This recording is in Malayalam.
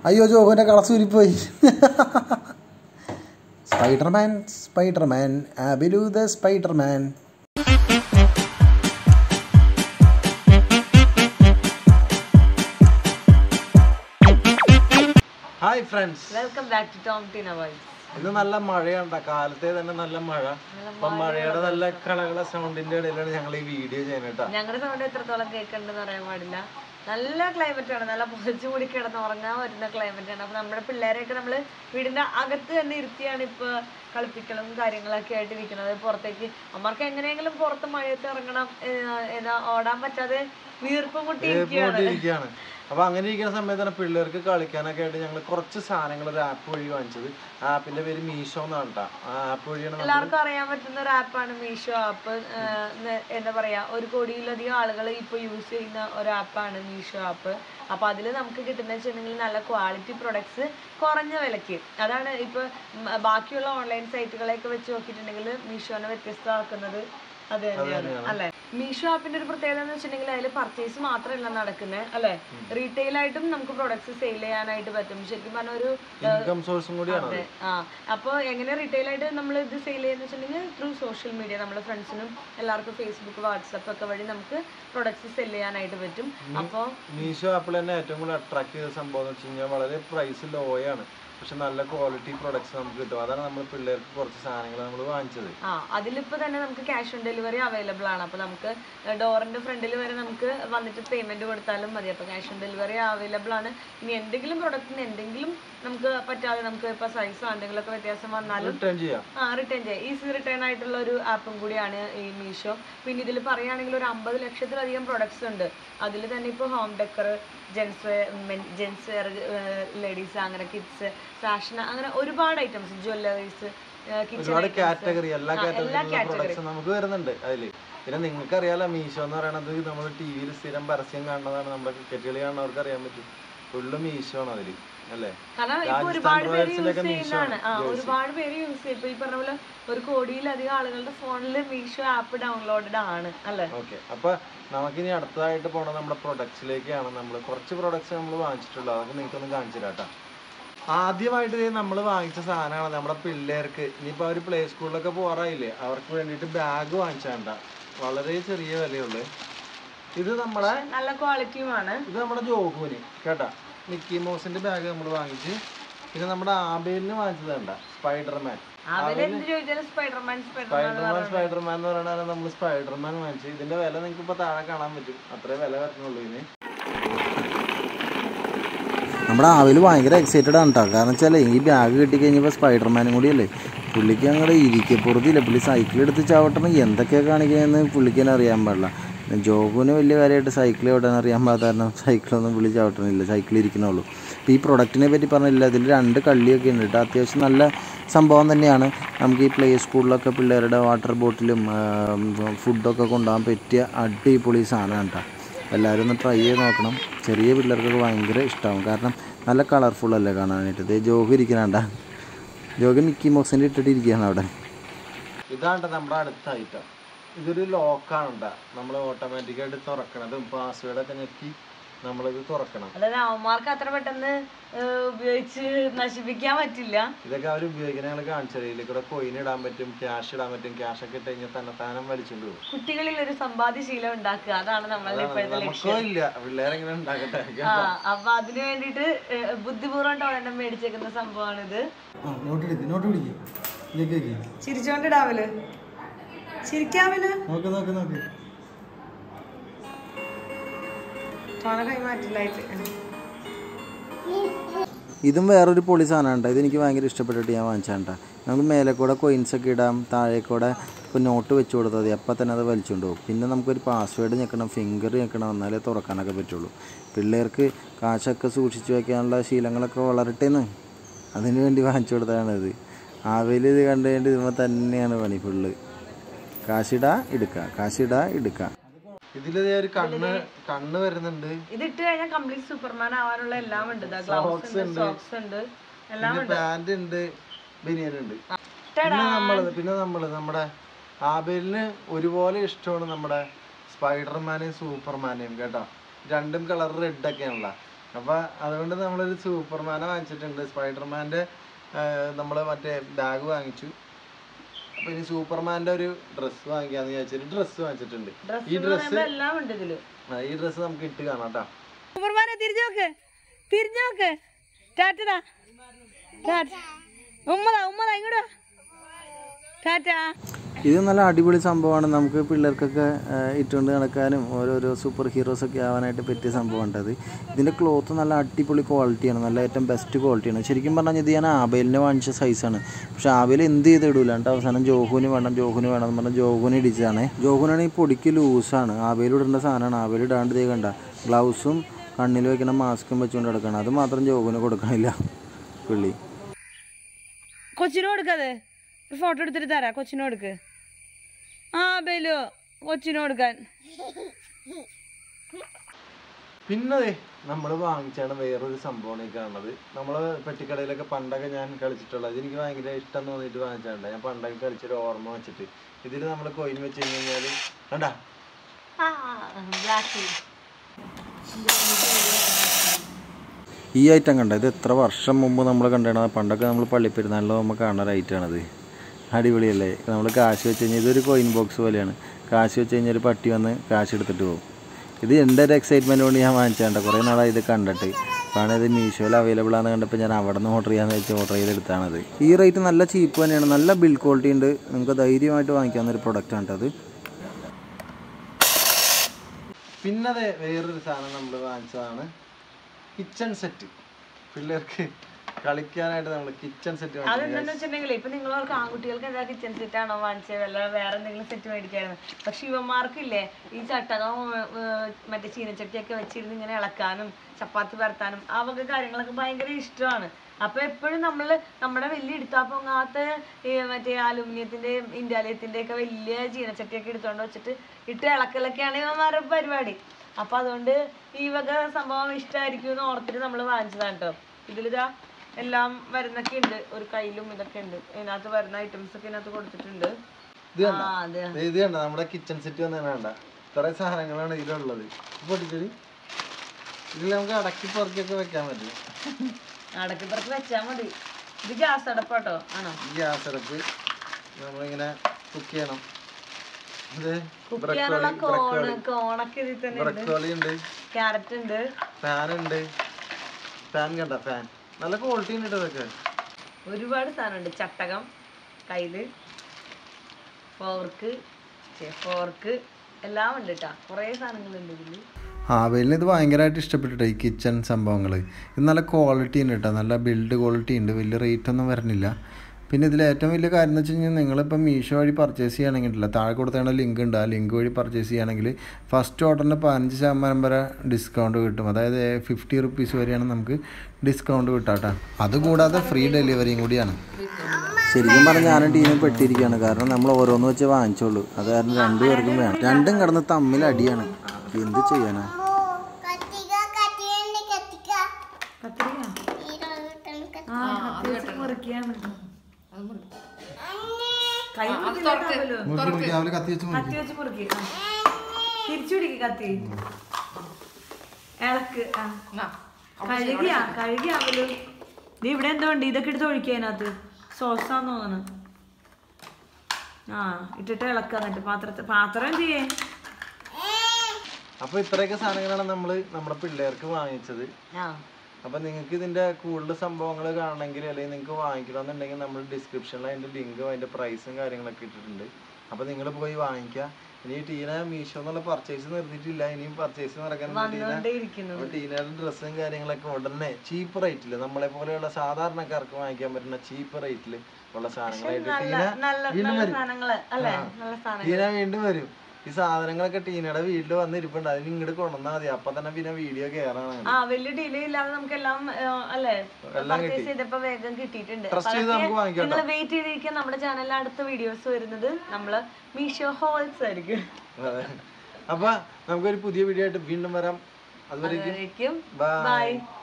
അയ്യോ ജോഹുവിൻ്റെ കളസൂരിപ്പോയി സ്പൈഡർമാൻ സ്പൈഡർമാൻ ആബിലു the Spiderman hi friends welcome back to Tom Tina wise ഇന്ന് നല്ല മഴയുണ്ട കാലത്തെ തന്നെ നല്ല മഴ അപ്പൊ മഴയുടെ നല്ല കളകള സൗണ്ടിന്റെ ഇടയിലാണ് ഞങ്ങൾ ഈ വീഡിയോ ചെയ്യുന്നത് ഞങ്ങളുടെ സൗണ്ട് എത്രത്തോളം കേൾക്കണ്ടെന്ന് പറയാൻ പാടില്ല നല്ല ക്ലൈമറ്റ് ആണ് നല്ല പൊതിച്ചു കൂടി കിടന്ന് ഉറങ്ങാൻ പറ്റുന്ന ക്ലൈമറ്റ് ആണ് അപ്പൊ നമ്മുടെ പിള്ളേരെയൊക്കെ നമ്മൾ വീടിന്റെ അകത്ത് തന്നെ ഇരുത്തിയാണ് ഇപ്പൊ കളിപ്പിക്കലും കാര്യങ്ങളൊക്കെ ആയിട്ട് ഇരിക്കുന്നത് പുറത്തേക്ക് അമ്മർക്ക് എങ്ങനെയെങ്കിലും പുറത്ത് മഴയത്ത് ഇറങ്ങണം ഏഹ് ഏതാ ഓടാൻ പറ്റാതെ വീർപ്പും മുട്ടി ഇരിക്കുകയാണ് ഇരിക്കുകയാണ് അപ്പൊ അങ്ങനെ ഇരിക്കുന്ന സമയത്താണ് പിള്ളേർക്ക് കളിക്കാനൊക്കെ ആയിട്ട് ഞങ്ങൾ കുറച്ച് സാധനങ്ങൾ ഒരു ആപ്പ് വഴി വാങ്ങിച്ചത് ആപ്പിന്റെ പേര് മീഷോ എന്നാണ് കേട്ടോ ആ ആപ്പ് വഴിയാണ് നമ്മൾ എല്ലാവർക്കും അറിയാൻ പറ്റുന്ന ഒരു ആപ്പാണ് മീഷോ ആപ്പ് എന്താ പറയാ ഒരു കോടിയിലധികം ആളുകൾ ഇപ്പൊ യൂസ് ചെയ്യുന്ന ഒരു ആപ്പാണ് മീഷോ ആപ്പ് അപ്പൊ അതിൽ നമുക്ക് കിട്ടുന്ന വെച്ചിട്ടുണ്ടെങ്കിൽ നല്ല ക്വാളിറ്റി പ്രൊഡക്ട്സ് കുറഞ്ഞ വിലക്ക് അതാണ് ഇപ്പൊ ഉം, ബാക്കിയുള്ള ഓൺലൈൻ സൈറ്റുകളെയൊക്കെ വെച്ച് നോക്കിയിട്ടുണ്ടെങ്കിൽ മീഷോനെ വ്യത്യസ്തമാക്കുന്നത് അത് തന്നെയാണ് അല്ലെ മീഷോ ആപ്പിന്റെ ഒരു പ്രത്യേകത എന്ന് വെച്ചിട്ടുണ്ടെങ്കിൽ അതിൽ പർച്ചേസ് മാത്രമല്ല നടക്കുന്നത് അല്ലെ റീറ്റെയിൽ ആയിട്ടും നമുക്ക് പ്രൊഡക്ട്സ് സെയിൽ ചെയ്യാനായിട്ട് പറ്റും ശരിക്കും പറഞ്ഞ ഒരു ഇൻകം സോഴ്സും കൂടിയാണ് അത്. അതെ ആ അപ്പോൾ എങ്ങനെ റീറ്റെയിൽ ആയിട്ട് നമ്മൾ ഇത് സെയിൽ ചെയ്യുന്ന വെച്ചിട്ടുണ്ടെങ്കിൽ ത്രൂ സോഷ്യൽ മീഡിയ നമ്മുടെ ഫ്രണ്ട്സിനും എല്ലാവർക്കും ഫേസ്ബുക്ക് വാട്സപ്പ് ഒക്കെ വഴി നമുക്ക് പ്രൊഡക്ട്സ് സെല് ചെയ്യാനായിട്ട് പറ്റും അപ്പോൾ മീഷോ ആപ്പിൽ തന്നെ ഏറ്റവും കൂടുതൽ അട്രാക്ട് ചെയ്ത സംഭവം എന്ന് വെച്ച് കഴിഞ്ഞാൽ വളരെ പ്രൈസ് ലോയാണ് പക്ഷെ നല്ല ക്വാളിറ്റി പ്രൊഡക്ട്സ് നമുക്ക് കിട്ടും അതാണ് നമ്മൾ പിള്ളേർക്ക് കുറച്ച് സാധനങ്ങൾ നമ്മൾ വാങ്ങിച്ചത് ആ അതിലിപ്പോൾ തന്നെ നമുക്ക് ക്യാഷ് ഓൺ ഡെലിവറി അവൈലബിൾ ആണ് അപ്പോൾ നമുക്ക് ഡോറിന്റെ ഫ്രണ്ടിൽ വരെ നമുക്ക് വന്നിട്ട് പേയ്മെന്റ് കൊടുത്താലും മതി അപ്പോൾ ക്യാഷ് ഓൺ ഡെലിവറി അവൈലബിൾ ആണ് ഇനി എന്തെങ്കിലും പ്രൊഡക്റ്റിന് എന്തെങ്കിലും നമുക്ക് പറ്റാതെ നമുക്ക് ഇപ്പോൾ സൈസോ എന്തെങ്കിലുമൊക്കെ വ്യത്യാസം വന്നാലും റിട്ടേൺ ചെയ്യാം ആ റിട്ടേൺ ചെയ്യാം ഈസി റിട്ടേൺ ആയിട്ടുള്ള ഒരു ആപ്പും കൂടിയാണ് ഈ മീഷോ പിന്നെ ഇതിൽ പറയുകയാണെങ്കിൽ ഒരു അമ്പത് ലക്ഷത്തിലധികം പ്രൊഡക്ട്സ് ഉണ്ട് അതിൽ തന്നെ ഇപ്പോൾ home decor gents wear gents wear ladies അങ്ങനെ കിഡ്സ് ഫാഷൻ അങ്ങനെ ഒരുപാട് ഐറ്റംസ് ജ്വല്ലറീസ് ഒരുപാട് കിച്ചൺ കാറ്റഗറി എല്ലാ എല്ലാ കാറ്റഗറിയിലുള്ള പ്രൊഡക്ട്സ് നമുക്ക് വരുന്നുണ്ട് അതില് പിന്നെ നിങ്ങൾക്ക് അറിയാലോ മീഷോ എന്ന് പറയണത് നമ്മൾ ടി വിയിൽ സ്ഥിരം പരസ്യം കാണുന്നതാണ് നമ്മുടെ ക്രിക്കറ്റ് കളി കാണുന്നവർക്ക് അറിയാൻ പറ്റും ഫുള്ള് മീഷോ ആണ് അതില് അല്ലേ കാരണം ഇപ്പൊ രാജസ്ഥാൻ ഒരുപാട് പേര് യൂസ് റോയൽസിന്റെയൊക്കെ ചെയ്യുന്നതാണ് ആ മീഷോ ഒരുപാട് പേര് യൂസ് ചെയ്യും ഇപ്പൊ ഈ പറഞ്ഞ പോലെ ഒരു കോടിയിലധികം ആളുകളുടെ ഫോണിൽ മീഷോ ആപ്പ് ഡൗൺലോഡഡ് ആണ് അല്ലെ ഓക്കെ അപ്പൊ നമുക്കിനി അടുത്തതായിട്ട് പോണത് നമ്മുടെ പ്രൊഡക്ട്സിലേക്കാണ് നമ്മൾ കുറച്ച് പ്രൊഡക്ട്സ് നമ്മൾ വാങ്ങിച്ചിട്ടുള്ളത് അതൊക്കെ നിങ്ങൾക്കൊന്ന് കാണിച്ചു തരാം ആദ്യമായിട്ട് നമ്മൾ വാങ്ങിച്ച സാധനമാണ് നമ്മുടെ പിള്ളേർക്ക് ഇനിയിപ്പോൾ അവർ പ്ലേ സ്കൂളിലൊക്കെ പോകാറായില്ലേ അവർക്ക് വേണ്ടിയിട്ട് ബാഗ് വാങ്ങിച്ചാണ്ട വളരെ ചെറിയ വിലയുള്ളൂ ഇത് നമ്മളെ നല്ല ക്വാളിറ്റിയുമാണ് ഇത് നമ്മുടെ ജോഹുവിന് കേട്ടാ മിക്കി മൗസിന്റെ ബാഗ് നമ്മൾ വാങ്ങിച്ച് പിന്നെ നമ്മുടെ ആബേലിന് വാങ്ങിച്ചത് കണ്ട സ്പൈഡർമാൻ അവരെന്ത് ചോദിച്ചാലും സ്പൈഡർമാൻ സ്പൈഡർമാൻ സ്പൈഡർമാൻ സ്പൈഡർമാൻ എന്ന് പറയുന്നത് നമ്മൾ സ്പൈഡർമാൻ വാങ്ങിച്ചു ഇതിന്റെ വില നിങ്ങൾക്ക് ഇപ്പൊ താഴെ കാണാൻ പറ്റും അത്രേ വില വരുന്നുള്ളൂ ഇതിന് നമ്മുടെ ആവിൽ ഭയങ്കര എക്സൈറ്റഡ് ആണ് കേട്ടോ കാരണം വെച്ചാൽ ഈ ബാഗ് കിട്ടിക്കഴിഞ്ഞപ്പോൾ സ്പൈഡർമാനും കൂടിയല്ലേ പുള്ളിക്ക് അങ്ങോട്ട് ഇരിക്കപ്പുറത്തില്ല പുള്ളി സൈക്കിൾ എടുത്ത് ചവിട്ടണം എന്തൊക്കെയാണ് കാണിക്കുന്നതെന്ന് പുള്ളിക്ക് തന്നെ അറിയാൻ പാടില്ല പിന്നെ ജോബിന് വലിയ കാര്യമായിട്ട് സൈക്കിൾ ചവിട്ടാൻ അറിയാൻ പാടാത്ത കാരണം സൈക്കിളൊന്നും പുള്ളി ചവിട്ടണില്ല സൈക്കിൾ ഇരിക്കണുള്ളൂ അപ്പോൾ ഈ പ്രൊഡക്റ്റിനെ പറ്റി പറഞ്ഞില്ല ഇതിൽ രണ്ട് കള്ളിയൊക്കെ ഉണ്ട് കേട്ടോ അത്യാവശ്യം നല്ല സംഭവം തന്നെയാണ് നമുക്ക് ഈ പ്ലേ സ്കൂളിലൊക്കെ പിള്ളേരുടെ വാട്ടർ ബോട്ടിലും ഫുഡൊക്കെ കൊണ്ടുപോകാൻ പറ്റിയ അടിപൊളി സാധനമാണ് കേട്ടോ എല്ലാവരും ഒന്ന് ട്രൈ ചെയ്ത് നോക്കണം ചെറിയ പിള്ളേർക്കൊക്കെ ഭയങ്കര ഇഷ്ടമാവും കാരണം നല്ല കളർഫുൾ അല്ലേ കാണാനായിട്ട് ഇത് ജോഗ് ഇരിക്കണണ്ട ജോഗ് മിക്കി മോക്സിൻ്റെ ഇട്ടിട്ട് ഇരിക്കുകയാണ് അവിടെ ഇതാണ് നമ്മുടെ അടുത്ത ഐറ്റം ഇതൊരു ലോക്കാണ് ഉണ്ടാ നമ്മൾ ഓട്ടോമാറ്റിക്കായിട്ട് തുറക്കണതും പാസ്വേഡ് ഒക്കെ ഞെക്കി നമ്മളിത് തുറക്കണം അതായത് അവന്മാർക്ക് അത്ര പെട്ടെന്ന് ഏഹ്, ഉപയോഗിച്ച് നശിപ്പിക്കാൻ പറ്റില്ല ഇതൊക്കെ അവർ ഉപയോഗിക്കുന്ന ഞങ്ങൾ കാണിച്ചത് ഇതിൽ കൂടെ കോയിൻ ഇടാൻ പറ്റും ക്യാഷ് ഇടാൻ പറ്റും ക്യാഷ് ഒക്കെ ഇട്ട് കഴിഞ്ഞാൽ തന്നെ താനം വലിച്ചുകൊണ്ട് പോകും കുട്ടികളിൽ ഒരു സമ്പാദ്യശീലം ഉണ്ടാക്കുക അതാണ് നമ്മളുടെ ഇപ്പോഴത്തെ ലക്ഷ്യം നമുക്കോ ഇല്ല പിള്ളേരെങ്ങനെ ഉണ്ടാക്കട്ടെ ആ അപ്പൊ അതിന് വേണ്ടിയിട്ട് ഏഹ്, ബുദ്ധിപൂർവ്വം ടോളനം മേടിച്ചേക്കുന്ന സംഭവമാണിത് നോട്ട് എടുക്ക് നോട്ട് പിടിക്കും ചിരിച്ചോണ്ടിടാവല് ചിരിക്കാവല് നോക്ക് നോക്ക് നോക്ക് ടോണ കൈമാറ്റില്ലായിട്ട് ഇതും വേറൊരു പൊളി സാധനമാണ് കേട്ടോ ഇതെനിക്ക് ഭയങ്കര ഇഷ്ടപ്പെട്ടിട്ട് ഞാൻ വാങ്ങിച്ചാണ് കേട്ടോ നമുക്ക് മേലെ കൂടെ കോയിൻസ് ഒക്കെ ഇടാം താഴെ കൂടെ ഇപ്പോൾ നോട്ട് വെച്ച് കൊടുത്താൽ മതി അപ്പം തന്നെ അത് വലിച്ചുകൊണ്ട് പോകും പിന്നെ നമുക്കൊരു പാസ്വേഡ് ഞെക്കണം ഫിംഗർ ഞെക്കണം എന്നാലേ തുറക്കാനൊക്കെ പറ്റുള്ളൂ പിള്ളേർക്ക് കാശൊക്കെ സൂക്ഷിച്ച് വയ്ക്കാനുള്ള ശീലങ്ങളൊക്കെ വളരട്ടേന്ന് അതിന് വേണ്ടി വാങ്ങിച്ചു കൊടുത്തതാണിത് ആവിൽ ഇത് കണ്ടു കഴിഞ്ഞിട്ട് ഇതുമ്പോൾ തന്നെയാണ് പണി ഫുള്ള് കാശിടാ എടുക്കുക കാശിടാ എടുക്കുക ഇതില് ദേ ഒരു കണ്ണ് കണ്ണ് വരുന്നുണ്ട് ഇതിട്ട് കഴിഞ്ഞാൽ കംപ്ലീറ്റ് സൂപ്പർമാൻ ആവാനുള്ള എല്ലാം ഉണ്ട് ഗ്ലൗസ് ഉണ്ട് സോക്സ് ഉണ്ട് എല്ലാം പിന്നെ പാന്റ് ഉണ്ട് ബനിയൻ ഉണ്ട് പിന്നെ നമ്മളത് പിന്നെ നമ്മള് നമ്മുടെ ആബേലിന് ഒരുപോലെ ഇഷ്ടമാണ് നമ്മുടെ സ്പൈഡർമാനെയും സൂപ്പർമാനെയും കേട്ടോ രണ്ടും കളർ റെഡ് ഒക്കെയാണല്ലോ അപ്പൊ അതുകൊണ്ട് നമ്മളൊരു സൂപ്പർമാനെ വാങ്ങിച്ചിട്ടുണ്ട് സ്പൈഡർമാന്റെ നമ്മൾ മറ്റേ ബാഗ് വാങ്ങിച്ചു അപ്പൊ ഇനി സൂപ്പർമാന്റെ ഒരു ഡ്രസ്സ് വാങ്ങിക്കാന്ന് വിചാരിച്ചിട്ട് ഡ്രസ്സ് വാങ്ങിച്ചിട്ടുണ്ട് ഈ ഡ്രസ്സ് എല്ലാം ഉണ്ട് ഇതില് ഈ ഡ്രസ്സ് നമുക്ക് ഇട്ട് കാണാം കേട്ടോ സൂപ്പർമാനെ തിരിഞ്ഞു നോക്ക് തിരിഞ്ഞു നോക്ക് ടാറ്റടാ ടാറ്റ ഉമ്മതാ ഉമ്മതാ ഇങ്ങോട്ട് വാ. ടാറ്റ ഇത് നല്ല അടിപൊളി സംഭവമാണ് നമുക്ക് പിള്ളേർക്കൊക്കെ ആ, ഇട്ടുകൊണ്ട് നടക്കാനും ഓരോരോ സൂപ്പർ ഹീറോസ് ഒക്കെ ആവാനായിട്ട് പറ്റിയ സംഭവമാണ് അത് ഇതിൻ്റെ ക്ലോത്ത് നല്ല അടിപൊളി ക്വാളിറ്റിയാണ് നല്ല ഏറ്റവും ബെസ്റ്റ് ക്വാളിറ്റിയാണ് ശരിക്കും പറഞ്ഞാൽ ഇത് ഞാൻ ആബേലിനെ വാങ്ങിച്ച സൈസാണ് പക്ഷെ ആബേൽ എന്ത് ചെയ്ത് ഇടൂല എന്നിട്ട് അവസാനം ജോഹുവിന് വേണം ജോഹുവിന് വേണം എന്ന് പറഞ്ഞാൽ ജോഹുവിന് ഇടിച്ചാണ് ജോഹുനാണ് ഈ പൊടിക്ക് ലൂസാണ് ആബേൽ ഇടേണ്ട സാധനമാണ് ആബേൽ ഇടാണ്ട് ഇതേ കണ്ട ഗ്ലൗസും കണ്ണിൽ വെക്കുന്ന മാസ്കും വെച്ചുകൊണ്ട് കിടക്കണം അത് മാത്രം ജോഹുവിന് കൊടുക്കണില്ല പുള്ളി കൊച്ചിന് കൊടുക്കത് ഒരു ഫോട്ടോ എടുത്തിട്ട് തരാ കൊച്ചിന് കൊടുക്ക് ആ ബേലു കൊച്ചിന് കൊടുക്കാൻ പിന്നെ നമ്മൾ വാങ്ങിച്ചാണ് വേറൊരു സംഭവമാണ് ഈ കാണുന്നത് നമ്മൾ പെട്ടിക്കടയിലൊക്കെ പണ്ടൊക്കെ ഞാൻ കളിച്ചിട്ടുള്ളത് എനിക്ക് ഭയങ്കര ഇഷ്ടം തോന്നിയിട്ട് വാങ്ങിച്ചാണ്ട് ഞാൻ പണ്ടൊക്കെ കളിച്ചൊരു ഓർമ്മ വെച്ചിട്ട് ഇതിൽ നമ്മൾ കോയിൻ വെച്ച് കഴിഞ്ഞ് കഴിഞ്ഞാൽ കണ്ടാ ബ്ലാക്ക് ഈ ഐറ്റം കണ്ട ഇത് എത്ര വർഷം മുമ്പ് നമ്മൾ കണ്ടാണ് പണ്ടൊക്കെ നമ്മൾ പള്ളിപ്പെരുന്നാളിൽ നമ്മൾ കാണുന്ന ഒരു ഐറ്റമാണത് അടിപൊളിയല്ലേ നമ്മൾ കാശ് വെച്ച് കഴിഞ്ഞാൽ ഇതൊരു കോയിൻ ബോക്സ് പോലെയാണ് കാശ് വെച്ച് കഴിഞ്ഞാൽ ഒരു പട്ടി വന്ന് കാശ് എടുത്തിട്ട് പോകും ഇത് എൻ്റെ ഒരു എക്സൈറ്റ്മെൻറ്റ് കൊണ്ട് ഞാൻ വാങ്ങിച്ചാണ്ട് കുറേ നാളായി ഇത് കണ്ടിട്ട് കാരണം ഇത് മീഷോയിൽ അവൈലബിൾ ആണെന്ന് കണ്ടപ്പോൾ ഞാൻ അവിടെ നിന്ന് ഓർഡർ ചെയ്യാന്ന് വെച്ച് ഓർഡർ ചെയ്തെടുത്താണത് ഈ റേറ്റ് നല്ല ചീപ്പ് തന്നെയാണ് നല്ല ബിൽ ക്വാളിറ്റി ഉണ്ട് നിങ്ങൾക്ക് ധൈര്യമായിട്ട് വാങ്ങിക്കാവുന്ന ഒരു പ്രൊഡക്റ്റാണ് അത് പിന്നെ അതെ വേറൊരു സാധനം നമ്മൾ വാങ്ങിച്ചതാണ് കിച്ചൺ സെറ്റ് പിള്ളേർക്ക് കളിക്കാനായിട്ട് നമ്മൾ കിച്ചൺ സെറ്റ് അതെന്താന്ന് വെച്ചിട്ടുണ്ടെങ്കിൽ ഇപ്പൊ നിങ്ങളവർക്ക് ആൺകുട്ടികൾക്ക് എന്താ കിച്ചൺ സെറ്റ് ആണോ വാങ്ങിച്ചത് വല്ല വേറെ എന്തെങ്കിലും സെറ്റ് മേടിക്കായിരുന്നു പക്ഷെ ഇവന്മാർക്കില്ലേ ഈ ചട്ടകം ഏർ, മറ്റേ ചീനച്ചട്ടിയൊക്കെ വെച്ചിരുന്ന് ഇങ്ങനെ ഇളക്കാനും ചപ്പാത്തി പരത്താനും ആ വക കാര്യങ്ങളൊക്കെ ഭയങ്കര ഇഷ്ടമാണ് അപ്പൊ എപ്പോഴും നമ്മൾ നമ്മുടെ വലിയ എടുത്താ പൊങ്ങാത്ത ഈ മറ്റേ അലുമിനിയത്തിന്റെയും ഇന്ത്യാലയത്തിന്റെ ഒക്കെ വലിയ ചീനച്ചട്ടിയൊക്കെ എടുത്തോണ്ട് വെച്ചിട്ട് ഇട്ട് ഇളക്കലൊക്കെയാണ് ഇവന്മാരുടെ പരിപാടി അപ്പൊ അതുകൊണ്ട് ഈ വക സംഭവം ഇഷ്ടമായിരിക്കും എന്ന് ഓർത്തിട്ട് നമ്മൾ വാങ്ങിച്ചതാണ് കേട്ടോ ഇതിലിതാ എല്ലാം വരുന്നൊക്കെ ഉണ്ട് ഒരു കയ്യിലും ഇതൊക്കെ ഉണ്ട് ഇതിനകത്ത് വരുന്ന ഐറ്റംസ് ഒക്കെ ഇതിനകത്ത് കൊടുത്തിട്ടുണ്ട് ഇത് കണ്ടോ? ആ അതെ ദേ ഇത് കണ്ട നമ്മുടെ കിച്ചൺ സെറ്റ് വന്നു വേണ്ട ഇത്ര സാധനങ്ങളാണ് ഇതിലുള്ളത് പൊട്ടിച്ചൊരു ഇതിൽ നമുക്ക് അടക്കി പുറക്കൊക്കെ വെക്കാൻ പറ്റും അടക്കിപ്പുറത്ത് വെച്ചാ മതി ഇത് ഗ്യാസ് അടപ്പാട്ടോ ആണോ ഈ ഗ്യാസ് അടപ്പ് നമ്മളിങ്ങനെ കുക്ക് ചെയ്യണം ഇത് കുക്ക് ചെയ്യാനുള്ള കോണ് കോണൊക്കെ ഇതിൽ തന്നെ ഉണ്ട് ബ്രക്കോളി ഉണ്ട് ക്യാരറ്റ് ഉണ്ട് ഫാൻ ഉണ്ട് ഫാൻ കണ്ട ഫാൻ നല്ല ക്വാളിറ്റി ഉണ്ട് കേട്ടോ ഇതൊക്കെ ഒരുപാട് സാധനമുണ്ട് ചട്ടകം കയ്യില് ഫോർക്ക് ഫോർക്ക് എല്ലാം ഉണ്ട് കേട്ടാ കുറേ സാധനങ്ങളുണ്ട് ഇതില് ആവേലിന് ഇത് ഭയങ്കരമായിട്ട് ഇഷ്ടപ്പെട്ടിട്ട് ഈ കിച്ചൺ സംഭവങ്ങൾ ഇത് നല്ല ക്വാളിറ്റി ഉണ്ട് കേട്ടോ നല്ല ബിൽഡ് ക്വാളിറ്റി ഉണ്ട് വലിയ റേറ്റ് ഒന്നും വരുന്നില്ല പിന്നെ ഇതിൽ ഏറ്റവും വലിയ കാര്യം എന്ന് വെച്ച് കഴിഞ്ഞാൽ നിങ്ങളിപ്പോൾ മീഷോ വഴി പർച്ചേസ് ചെയ്യുകയാണെങ്കിലില്ല താഴെ കൊടുത്തേണ്ട ലിങ്ക് ഉണ്ട് ആ ലിങ്ക് വഴി പർച്ചേസ് ചെയ്യുകയാണെങ്കിൽ ഫസ്റ്റ് ഓർഡറിന് പതിനഞ്ച് ശതമാനം വരെ ഡിസ്കൗണ്ട് കിട്ടും അതായത് ഫിഫ്റ്റി റുപ്പീസ് വരെയാണ് നമുക്ക് ഡിസ്കൗണ്ട് കിട്ടാട്ടോ അതുകൂടാതെ ഫ്രീ ഡെലിവറിയും കൂടിയാണ് ശരിക്കും പറഞ്ഞാൽ ഞാനും ടീമിൽ പെട്ടിരിക്കുകയാണ് കാരണം നമ്മൾ ഓരോന്ന് വെച്ച് വാങ്ങിച്ചോളൂ അത് കാരണം രണ്ടുപേർക്കും വേണം രണ്ടും കിടന്ന് തമ്മിൽ അടിയാണ് എന്ത് ചെയ്യാനാ കത്തിക കത്തിയുണ്ട് കത്തിക ഈ റോഡ് മുറിക്കാണ് രാവിലെ കത്തി വെച്ച് കത്തി വെച്ച് മുറുക്കി തിരിച്ചു പിടിക്ക് കത്തി ഇളക്ക് ആ കഴുകിയാ കഴുകിയാവല്ലോ നീ ഇവിടെ എന്തോ ഉണ്ട് ഇതൊക്കെ എടുത്ത് ഒഴിക്കുക അതിനകത്ത് സോസാന്ന് തോന്നുന്നു ആ ഇട്ടിട്ട് ഇളക്കുക എന്നിട്ട് പാത്രത്തിൽ പാത്രം എന്ത് ചെയ്യേ അപ്പൊ ഇത്രയൊക്കെ സാധനങ്ങളാണ് നമ്മൾ നമ്മുടെ പിള്ളേർക്ക് വാങ്ങിച്ചത് ആ അപ്പൊ നിങ്ങൾക്ക് ഇതിന്റെ കൂടുതൽ സംഭവങ്ങൾ കാണണമെങ്കിൽ അല്ലെങ്കിൽ നിങ്ങൾക്ക് വാങ്ങിക്കണമെന്നുണ്ടെങ്കിൽ നമ്മൾ ഡിസ്ക്രിപ്ഷനിൽ അതിന്റെ ലിങ്കും അതിന്റെ പ്രൈസും കാര്യങ്ങളൊക്കെ ഇട്ടിട്ടുണ്ട് അപ്പൊ നിങ്ങൾ പോയി വാങ്ങിക്കുക ഇനി ടീന മീഷോ എന്നുള്ള പർച്ചേസ് നിർത്തിയിട്ടില്ല ഇനിയും പർച്ചേസ് നടക്കാൻ ടീന ഇരിക്കുന്നു അപ്പൊ ടീനയുടെ ഡ്രസ്സും കാര്യങ്ങളൊക്കെ ഉടനെ ചീപ്പ് റേറ്റിൽ നമ്മളെ പോലെയുള്ള സാധാരണക്കാർക്ക് വാങ്ങിക്കാൻ പറ്റുന്ന ചീപ്പ് റേറ്റിൽ ഉള്ള സാധനങ്ങളായിട്ട് ടീന നല്ല വീണ്ടും നല്ല വരും സാധനങ്ങള് അല്ലേ നല്ല സാധനം ടീന വീണ്ടും വരും ഈ സാധനങ്ങളൊക്കെ ടീനയുടെ വീട്ടിൽ വന്ന് ഇരിപ്പുണ്ട് അതിന് ഇങ്ങോട്ട് കൊണ്ടുവന്നാൽ മതി അപ്പൊ തന്നെ പിന്നെ വീഡിയോ കയറാണ് ആ വലിയ ഡിലേ ഇല്ലാതെ നമുക്ക് എല്ലാം അല്ലേ പർച്ചേസ് ചെയ്തപ്പോ വേഗം കിട്ടിയിട്ടുണ്ട് ട്രസ്റ്റ് ചെയ്ത് നമുക്ക് വാങ്ങിക്കാം നിങ്ങൾ വെയിറ്റ് ചെയ്തിരിക്കാൻ നമ്മുടെ ചാനലിൽ അടുത്ത വീഡിയോസ് വരുന്നത് നമ്മള് മീഷോ ഹോൾസ് ആയിരിക്കും അതെ. അപ്പൊ നമുക്കൊരു പുതിയ വീഡിയോ ആയിട്ട് വീണ്ടും വരാം അതുവരെ അതുവരേക്കും ബൈ ബൈ